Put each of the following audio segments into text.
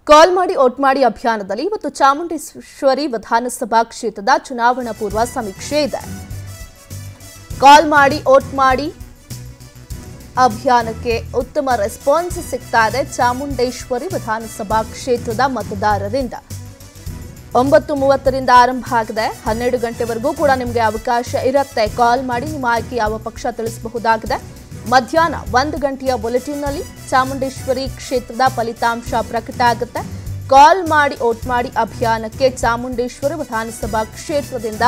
ಕಾಲ್ ಮಾಡಿ ಓಟ್ ಮಾಡಿ ಅಭಿಯಾನದಲ್ಲಿ ಇವತ್ತು ಚಾಮುಂಡೇಶ್ವರಿ ವಿಧಾನಸಭಾ ಕ್ಷೇತ್ರದ ಚುನಾವಣಾ ಪೂರ್ವ ಸಮೀಕ್ಷೆ ಇದೆ ಕಾಲ್ ಮಾಡಿ ಓಟ್ ಮಾಡಿ ಅಭಿಯಾನಕ್ಕೆ ಉತ್ತಮ ರೆಸ್ಪಾನ್ಸ್ ಸಿಗ್ತಾ ಇದೆ ಚಾಮುಂಡೇಶ್ವರಿ ವಿಧಾನಸಭಾ ಕ್ಷೇತ್ರದ ಮತದಾರರಿಂದ ಒಂಬತ್ತು ಮೂವತ್ತರಿಂದ ಆರಂಭ ಆಗಿದೆ ಹನ್ನೆರಡು ಗಂಟೆವರೆಗೂ ಕೂಡ ನಿಮಗೆ ಅವಕಾಶ ಇರುತ್ತೆ ಕಾಲ್ ಮಾಡಿ ನಿಮ್ಮ ಆಯ್ಕೆ ಯಾವ ಪಕ್ಷ ತಿಳಿಸಬಹುದಾಗಿದೆ ಮಧ್ಯಾಹ್ನ ಒಂದು ಗಂಟೆಯ ಬುಲೆಟಿನ್ನಲ್ಲಿ ಚಾಮುಂಡೇಶ್ವರಿ ಕ್ಷೇತ್ರದ ಫಲಿತಾಂಶ ಪ್ರಕಟ ಆಗುತ್ತೆ ಕಾಲ್ ಮಾಡಿ ಓಟ್ ಮಾಡಿ ಅಭಿಯಾನಕ್ಕೆ ಚಾಮುಂಡೇಶ್ವರಿ ವಿಧಾನಸಭಾ ಕ್ಷೇತ್ರದಿಂದ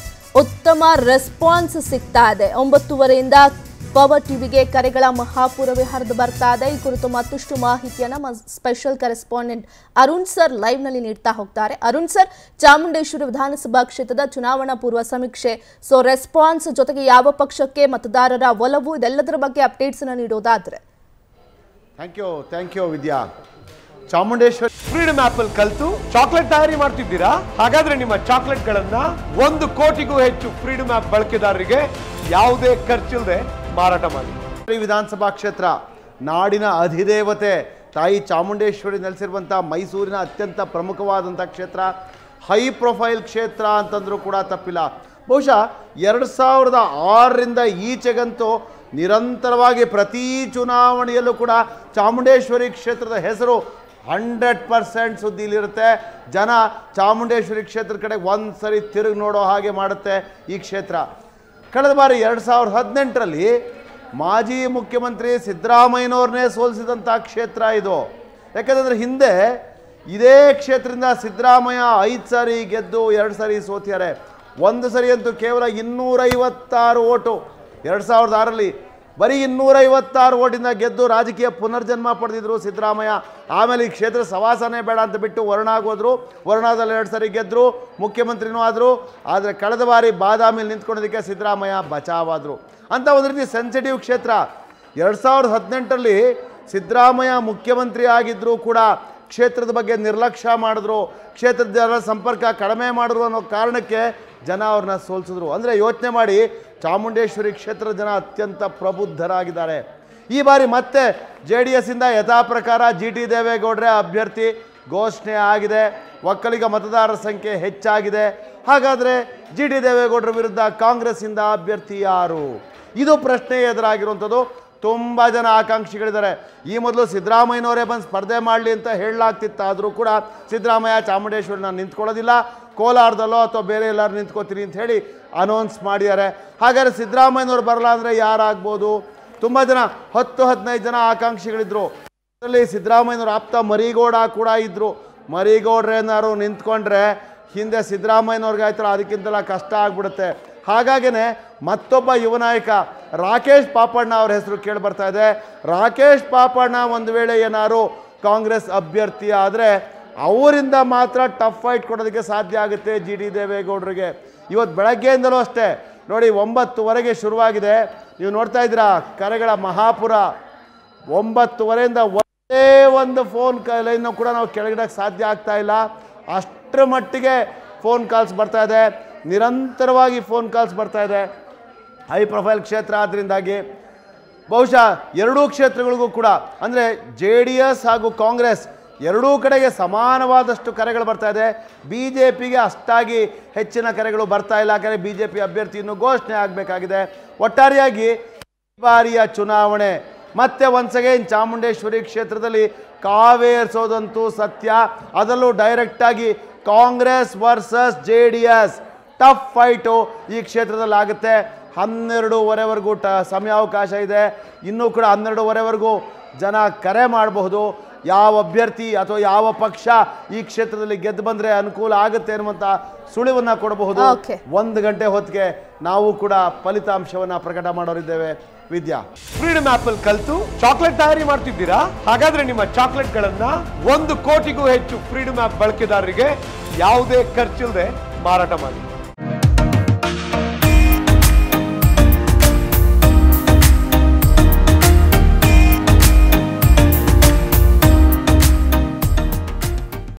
ಉತ್ತಮ ರೆಸ್ಪಾನ್ಸ್ ಸಿಗ್ತಾ ಇದೆ ಒಂಬತ್ತುವರೆಯಿಂದ ಪವರ್ ಟಿವಿಗೆ ಕರೆಗಳ ಮಹಾಪೂರವೇ ಹರಿದು ಬರ್ತಾ ಇದೆ ಈ ಕುರಿತು ಮತ್ತಷ್ಟು ಮಾಹಿತಿಯನ್ನ ನಮ್ಮ special correspondent Arun sir live ನಲ್ಲಿ ನೀಡ್ತಾ ಹೋಗ್ತಾರೆ ಅರುಣ್ ಸರ್ ಚಾಮುಂಡೇಶ್ವರಿ ವಿಧಾನಸಭಾ ಕ್ಷೇತ್ರದ ಚುನಾವಣಾ ಪೂರ್ವ ಸಮೀಕ್ಷೆ ಸೊ ರೆಸ್ಪಾನ್ಸ್ ಜೊತೆಗೆ ಯಾವ ಪಕ್ಷಕ್ಕೆ ಮತದಾರರ ಒಲವು ಇದೆಲ್ಲದರ ಬಗ್ಗೆ ಅಪ್ಡೇಟ್ಸ್ ಅನ್ನ ನೀಡೋದಾದ್ರೆ thank you thank you Vidya Chamundeshwari freedom app ಅಲ್ಲಿ ಕಲ್ತು ಚಾಕ್ಲೇಟ್ ತಯಾರಿ ಮಾಡ್ತಿದ್ದೀರಾ ಹಾಗಾದ್ರೆ ನಿಮ್ಮ ಚಾಕ್ಲೇಟ್ ಗಳನ್ನ ಒಂದು ಕೋಟಿಗೂ ಹೆಚ್ಚು ಫ್ರೀಡಮ್ ಆಪ್ ಬಳಕೆದಾರರಿಗೆ ಯಾವುದೇ ಖರ್ಚಿಲ್ಲದೆ ಮಾರಾಟ ಮಾಡಿ ವಿಧಾನಸಭಾ ಕ್ಷೇತ್ರ ನಾಡಿನ ಅಧಿದೇವತೆ ತಾಯಿ ಚಾಮುಂಡೇಶ್ವರಿ ನೆಲೆಸಿರುವಂಥ ಮೈಸೂರಿನ ಅತ್ಯಂತ ಪ್ರಮುಖವಾದಂಥ ಕ್ಷೇತ್ರ ಹೈ ಪ್ರೊಫೈಲ್ ಕ್ಷೇತ್ರ ಅಂತಂದ್ರೂ ಕೂಡ ತಪ್ಪಿಲ್ಲ ಬಹುಶಃ ಎರಡು ಸಾವಿರದ ಆರರಿಂದ ಈಚೆಗಂತೂ ನಿರಂತರವಾಗಿ ಪ್ರತಿ ಚುನಾವಣೆಯಲ್ಲೂ ಕೂಡ ಚಾಮುಂಡೇಶ್ವರಿ ಕ್ಷೇತ್ರದ ಹೆಸರು ಹಂಡ್ರೆಡ್ ಪರ್ಸೆಂಟ್ ಸುದ್ದಿಲಿರುತ್ತೆ ಜನ ಚಾಮುಂಡೇಶ್ವರಿ ಕ್ಷೇತ್ರದ ಕಡೆ ಒಂದು ಸರಿ ತಿರುಗಿ ನೋಡೋ ಹಾಗೆ ಮಾಡುತ್ತೆ ಈ ಕ್ಷೇತ್ರ ಕಳೆದ ಬಾರಿ ಎರಡು ಸಾವಿರದ ಹದಿನೆಂಟರಲ್ಲಿ ಮಾಜಿ ಮುಖ್ಯಮಂತ್ರಿ ಸಿದ್ದರಾಮಯ್ಯನವ್ರನ್ನೇ ಸೋಲಿಸಿದಂಥ ಕ್ಷೇತ್ರ ಇದು ಯಾಕಂದರೆ ಹಿಂದೆ ಇದೇ ಕ್ಷೇತ್ರದಿಂದ ಸಿದ್ದರಾಮಯ್ಯ ಐದು ಸಾರಿ ಗೆದ್ದು ಎರಡು ಸಾರಿ ಸೋತಿದ್ದಾರೆ ಒಂದು ಸರಿ ಅಂತೂ ಕೇವಲ ಇನ್ನೂರೈವತ್ತಾರು ಓಟು ಎರಡು ಸಾವಿರದ ಆರರಲ್ಲಿ ಬರೀ ಇನ್ನೂರೈವತ್ತಾರು ಓಟಿಂದ ಗೆದ್ದು ರಾಜಕೀಯ ಪುನರ್ಜನ್ಮ ಪಡೆದಿದ್ರು ಸಿದ್ದರಾಮಯ್ಯ ಆಮೇಲೆ ಈ ಕ್ಷೇತ್ರ ಸವಾಸನೆ ಬೇಡ ಅಂತ ಬಿಟ್ಟು ವರುಣಾಗ್ ಹೋದ್ರು ವರುಣಾದಲ್ಲಿ ಎರಡು ಸರಿ ಗೆದ್ದರು ಮುಖ್ಯಮಂತ್ರಿನೂ ಆದರು ಆದರೆ ಕಳೆದ ಬಾರಿ ಬಾದಾಮಿಲಿ ನಿಂತ್ಕೊಳ್ಳೋದಕ್ಕೆ ಸಿದ್ದರಾಮಯ್ಯ ಬಚಾವಾದರು ಅಂತ ಒಂದು ರೀತಿ ಸೆನ್ಸಿಟಿವ್ ಕ್ಷೇತ್ರ ಎರಡು ಸಾವಿರದ ಹದಿನೆಂಟರಲ್ಲಿ ಸಿದ್ದರಾಮಯ್ಯ ಮುಖ್ಯಮಂತ್ರಿ ಆಗಿದ್ದರೂ ಕೂಡ ಕ್ಷೇತ್ರದ ಬಗ್ಗೆ ನಿರ್ಲಕ್ಷ್ಯ ಮಾಡಿದ್ರು ಕ್ಷೇತ್ರದ ಜನರ ಸಂಪರ್ಕ ಕಡಿಮೆ ಮಾಡಿದ್ರು ಅನ್ನೋ ಕಾರಣಕ್ಕೆ ಜನ ಅವ್ರನ್ನ ಸೋಲಿಸಿದ್ರು ಅಂದರೆ ಯೋಚನೆ ಮಾಡಿ ಚಾಮುಂಡೇಶ್ವರಿ ಕ್ಷೇತ್ರದ ಜನ ಅತ್ಯಂತ ಪ್ರಬುದ್ಧರಾಗಿದ್ದಾರೆ ಈ ಬಾರಿ ಮತ್ತೆ ಜೆ ಡಿ ಎಸ್ಸಿಂದ ಯಥಾ ಪ್ರಕಾರ ಜಿ ಟಿ ದೇವೇಗೌಡರೇ ಅಭ್ಯರ್ಥಿ ಘೋಷಣೆ ಆಗಿದೆ ಒಕ್ಕಲಿಗ ಮತದಾರರ ಸಂಖ್ಯೆ ಹೆಚ್ಚಾಗಿದೆ ಹಾಗಾದರೆ ಜಿ ಟಿ ದೇವೇಗೌಡರ ವಿರುದ್ಧ ಕಾಂಗ್ರೆಸ್ಸಿಂದ ಅಭ್ಯರ್ಥಿ ಯಾರು ಇದು ಪ್ರಶ್ನೆ ಎದುರಾಗಿರುವಂಥದ್ದು ತುಂಬ ಜನ ಆಕಾಂಕ್ಷಿಗಳಿದ್ದಾರೆ ಈ ಮೊದಲು ಸಿದ್ದರಾಮಯ್ಯನವರೇ ಬಂದು ಸ್ಪರ್ಧೆ ಮಾಡಲಿ ಅಂತ ಹೇಳಲಾಗ್ತಿತ್ತಾದರೂ ಕೂಡ ಸಿದ್ದರಾಮಯ್ಯ ಚಾಮುಂಡೇಶ್ವರಿ ನಾನು ನಿಂತ್ಕೊಳ್ಳೋದಿಲ್ಲ ಕೋಲಾರದಲ್ಲೋ ಅಥವಾ ಬೇರೆ ಎಲ್ಲರೂ ನಿಂತ್ಕೋತೀನಿ ಅಂತ ಹೇಳಿ ಅನೌನ್ಸ್ ಮಾಡಿದ್ದಾರೆ ಹಾಗಾದ್ರೆ ಸಿದ್ದರಾಮಯ್ಯನವ್ರು ಬರಲ್ಲ ಅಂದರೆ ಯಾರಾಗ್ಬೋದು ತುಂಬ ಜನ ಹತ್ತು ಹದಿನೈದು ಜನ ಆಕಾಂಕ್ಷಿಗಳಿದ್ರು ಅದರಲ್ಲಿ ಸಿದ್ದರಾಮಯ್ಯನವ್ರ ಆಪ್ತ ಮರಿಗೌಡ ಕೂಡ ಇದ್ದರು ಮರಿಗೌಡ್ರೇನಾರು ನಿಂತ್ಕೊಂಡ್ರೆ ಹಿಂದೆ ಸಿದ್ದರಾಮಯ್ಯನವ್ರಿಗೆ ಆಯ್ತಲ್ಲ ಅದಕ್ಕಿಂತೆಲ್ಲ ಕಷ್ಟ ಆಗ್ಬಿಡುತ್ತೆ ಹಾಗಾಗಿನೇ ಮತ್ತೊಬ್ಬ ಯುವ ನಾಯಕ ರಾಕೇಶ್ ಪಾಪಣ್ಣ ಅವ್ರ ಹೆಸರು ಕೇಳಿ ಬರ್ತಾ ಇದೆ ರಾಕೇಶ್ ಪಾಪಣ್ಣ ಒಂದು ವೇಳೆ ಏನಾರು ಕಾಂಗ್ರೆಸ್ ಅಭ್ಯರ್ಥಿ ಆದರೆ ಅವರಿಂದ ಮಾತ್ರ ಟಫ್ ಫೈಟ್ ಕೊಡೋದಕ್ಕೆ ಸಾಧ್ಯ ಆಗುತ್ತೆ ಜಿ ಡಿ ದೇವೇಗೌಡರಿಗೆ ಇವತ್ತು ಬೆಳಗ್ಗೆಯಿಂದಲೂ ಅಷ್ಟೇ ನೋಡಿ ಒಂಬತ್ತುವರೆಗೆ ಶುರುವಾಗಿದೆ ನೀವು ನೋಡ್ತಾ ಇದ್ದೀರಾ ಕರೆಗಳ ಮಹಾಪುರ ಒಂಬತ್ತುವರೆಯಿಂದ ಒಂದೇ ಒಂದು ಫೋನ್ ಕ ಲೈನ್ ಕೂಡ ನಾವು ಕೆಳಗಿಡಕ್ಕೆ ಸಾಧ್ಯ ಆಗ್ತಾ ಇಲ್ಲ ಅಷ್ಟರ ಮಟ್ಟಿಗೆ ಫೋನ್ ಕಾಲ್ಸ್ ಬರ್ತಾ ಇದೆ ನಿರಂತರವಾಗಿ ಫೋನ್ ಕಾಲ್ಸ್ ಬರ್ತಾ ಇದೆ ಹೈ ಪ್ರೊಫೈಲ್ ಕ್ಷೇತ್ರ ಆದ್ದರಿಂದಾಗಿ ಬಹುಶಃ ಎರಡೂ ಕ್ಷೇತ್ರಗಳಿಗೂ ಕೂಡ ಅಂದರೆ ಜೆ ಡಿ ಎಸ್ ಹಾಗೂ ಕಾಂಗ್ರೆಸ್ ಎರಡೂ ಕಡೆಗೆ ಸಮಾನವಾದಷ್ಟು ಕರೆಗಳು ಬರ್ತಾ ಇದೆ ಬಿ ಜೆ ಪಿಗೆ ಅಷ್ಟಾಗಿ ಹೆಚ್ಚಿನ ಕರೆಗಳು ಬರ್ತಾ ಇಲ್ಲ ಯಾಕಂದರೆ ಬಿ ಜೆ ಪಿ ಅಭ್ಯರ್ಥಿ ಇನ್ನೂ ಘೋಷಣೆ ಆಗಬೇಕಾಗಿದೆ ಒಟ್ಟಾರೆಯಾಗಿ ಈ ಬಾರಿಯ ಚುನಾವಣೆ ಮತ್ತೆ ಒನ್ಸ್ ಅಗೇನ್ ಚಾಮುಂಡೇಶ್ವರಿ ಕ್ಷೇತ್ರದಲ್ಲಿ ಕಾವೇರಿಸೋದಂತೂ ಸತ್ಯ ಅದರಲ್ಲೂ ಡೈರೆಕ್ಟಾಗಿ Congress versus J D S tough fight ಈ ಕ್ಷೇತ್ರದಲ್ಲಿ ಆಗುತ್ತೆ ಹನ್ನೆರಡೂವರೆವರೆಗೂ ಟ ಸಮಯಾವಕಾಶ ಇದೆ ಇನ್ನೂ ಕೂಡ ಹನ್ನೆರಡೂವರೆವರೆಗೂ ಜನ ಕರೆ ಮಾಡಬಹುದು ಯಾವ ಅಭ್ಯರ್ಥಿ ಅಥವಾ ಯಾವ ಪಕ್ಷ ಈ ಕ್ಷೇತ್ರದಲ್ಲಿ ಗೆದ್ದು ಬಂದರೆ ಅನುಕೂಲ ಆಗುತ್ತೆ ಅನ್ನುವಂಥ ಸುಳಿವನ್ನು ಕೊಡಬಹುದು Okay. ಒಂದು ಗಂಟೆ ಹೊತ್ತಿಗೆ ನಾವು ಕೂಡ ಫಲಿತಾಂಶವನ್ನು ಪ್ರಕಟ ಮಾಡೋರಿದ್ದೇವೆ ವಿದ್ಯಾ ಫ್ರೀಡಮ್ ಆಪ್ ಅಲ್ಲಿ ಕಲ್ತು ಚಾಕ್ಲೇಟ್ ತಯಾರಿ ಮಾಡ್ತಿದ್ದೀರಾ ಹಾಗಾದ್ರೆ ನಿಮ್ಮ ಚಾಕ್ಲೇಟ್ ಗಳನ್ನ ಒಂದು ಕೋಟಿಗೂ ಹೆಚ್ಚು ಫ್ರೀಡಮ್ ಆಪ್ ಬಳಕೆದಾರರಿಗೆ ಯಾವುದೇ ಖರ್ಚಿಲ್ಲದೆ ಮಾರಾಟ ಮಾಡಿ